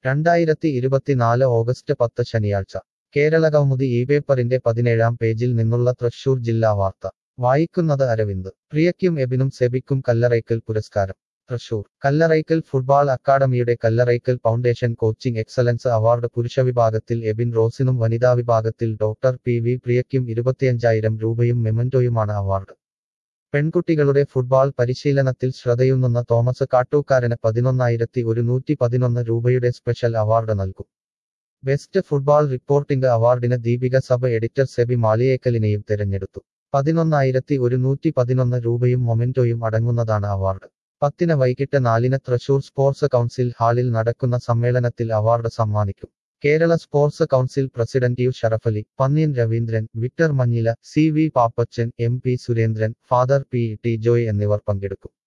രണ്ടായിരത്തി ഇരുപത്തിനാല് ഓഗസ്റ്റ് പത്ത് ശനിയാഴ്ച കേരള കൗമുദി ഈ പേപ്പറിന്റെ പതിനേഴാം പേജിൽ നിന്നുള്ള തൃശൂർ ജില്ലാ വാർത്ത വായിക്കുന്നത് അരവിന്ദ് പ്രിയയ്ക്കും എബിനും സെബിക്കും കല്ലറയ്ക്കൽ പുരസ്കാരം തൃശൂർ കല്ലറയ്ക്കൽ ഫുട്ബോൾ അക്കാദമിയുടെ Kallarakkal foundation coaching excellence award പുരുഷ വിഭാഗത്തിൽ എബിൻ റോസിനും വനിതാ വിഭാഗത്തിൽ ഡോക്ടർ പി വി പ്രിയയ്ക്കും ഇരുപത്തിയഞ്ചായിരം രൂപയും മെമന്റോയുമാണ് അവാർഡ് പെൺകുട്ടികളുടെ ഫുട്ബോൾ പരിശീലനത്തിൽ ശ്രദ്ധയൂന്നുന്ന തോമസ് കാട്ടൂക്കാരന് പതിനൊന്നായിരത്തി ഒരുന്നൂറ്റി പതിനൊന്ന് രൂപയുടെ സ്പെഷ്യൽ അവാർഡ് നൽകും ബെസ്റ്റ് ഫുട്ബോൾ റിപ്പോർട്ടിംഗ് അവാർഡിന് ദീപിക സഭ എഡിറ്റർ സെബി മാളിയേക്കലിനെയും തെരഞ്ഞെടുത്തു പതിനൊന്നായിരത്തി ഒരുന്നൂറ്റി പതിനൊന്ന് രൂപയും മൊമെന്റോയും അടങ്ങുന്നതാണ് അവാർഡ് പത്തിന് വൈകിട്ട് നാലിന് തൃശൂർ സ്പോർട്സ് കൗൺസിൽ ഹാളിൽ നടക്കുന്ന സമ്മേളനത്തിൽ അവാർഡ് സമ്മാനിക്കും Kerala sports council president U Sharafali Panniyan Raveendran Victor Manjila C V Pappachan M P Surendran father P T Joy എന്നിവർ പങ്കെടുക്കും